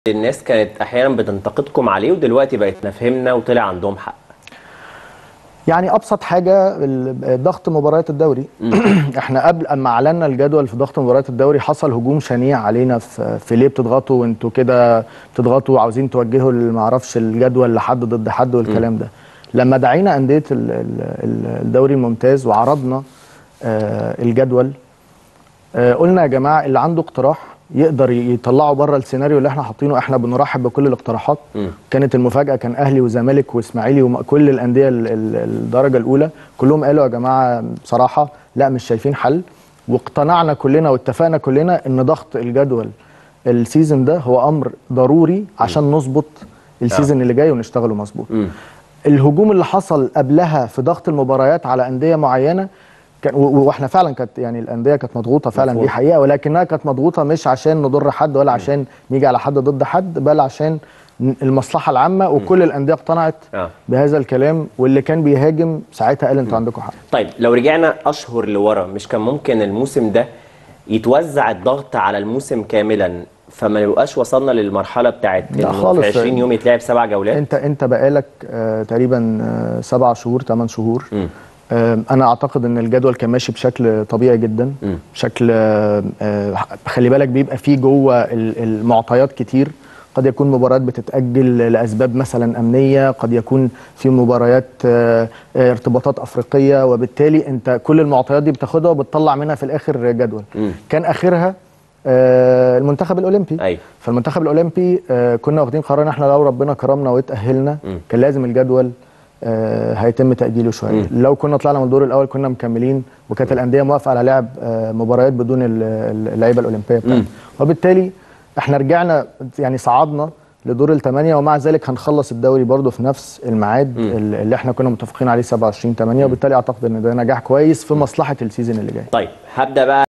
الناس كانت احيانا بتنتقدكم عليه ودلوقتي بقت فهمنا وطلع عندهم حق يعني ابسط حاجه ال- ضغط مباريات الدوري احنا قبل اما اعلنا الجدول في ضغط مباريات الدوري حصل هجوم شنيع علينا في, في ليه بتضغطوا وانتوا كده بتضغطوا وعاوزين توجهوا ما اعرفش الجدول لحد ضد حد والكلام ده لما دعينا انديه ال- ال- ال- الدوري الممتاز وعرضنا آه، الجدول آه، قلنا يا جماعه اللي عنده اقتراح يقدر يطلعه بره السيناريو اللي احنا حاطينه احنا بنرحب بكل الاقتراحات كانت المفاجاه كان اهلي وزمالك واسماعيلي وكل الانديه ال- ال- الدرجه الاولى كلهم قالوا يا جماعه بصراحه لا مش شايفين حل واقتنعنا كلنا واتفقنا كلنا ان ضغط الجدول السيزون ده هو امر ضروري عشان نظبط السيزون اللي جاي ونشتغله مظبوط الهجوم اللي حصل قبلها في ضغط المباريات على انديه معينه كان و- و- واحنا فعلا كانت يعني الانديه كانت مضغوطه فعلا دي مفهوم. حقيقه ولكنها كانت مضغوطه مش عشان نضر حد ولا عشان نيجي على حد ضد حد بل عشان ن- المصلحه العامه وكل الانديه اقتنعت آه. بهذا الكلام واللي كان بيهاجم ساعتها قال انتوا عندكم حق طيب لو رجعنا اشهر لورا مش كان ممكن الموسم ده يتوزع الضغط على الموسم كاملا فما يبقاش وصلنا للمرحله بتاعت لا إنه خالص. في 20 يوم يتلعب سبع جولات انت انت بقالك آه تقريبا آه سبع شهور ثمان شهور مم. آه انا اعتقد ان الجدول كان ماشي بشكل طبيعي جدا مم. بشكل آه آه خلي بالك بيبقى فيه جوه ال- المعطيات كتير قد يكون مباريات بتتأجل لأسباب مثلا أمنية قد يكون في مباريات آه، آه، ارتباطات أفريقية وبالتالي أنت كل المعطيات دي بتاخدها وبتطلع منها في الآخر جدول مم. كان آخرها آه، المنتخب الأولمبي أيوة. فالمنتخب الاولمبي آه، كنا واخدين قرار ان احنا لو ربنا كرمنا واتاهلنا كان لازم الجدول آه، هيتم تاجيله شويه لو كنا طلعنا من الدور الاول كنا مكملين وكانت الانديه موافقه على لعب آه، مباريات بدون ال- ال- اللعيبه الاولمبيه بتاعتنا وبالتالي احنا رجعنا يعني صعدنا لدور الثمانيه ومع ذلك هنخلص الدوري برضه في نفس الميعاد ال- اللي احنا كنا متفقين عليه 27 8 وبالتالي اعتقد ان ده نجاح كويس في مصلحه السيزون اللي جاي طيب هبدا بقى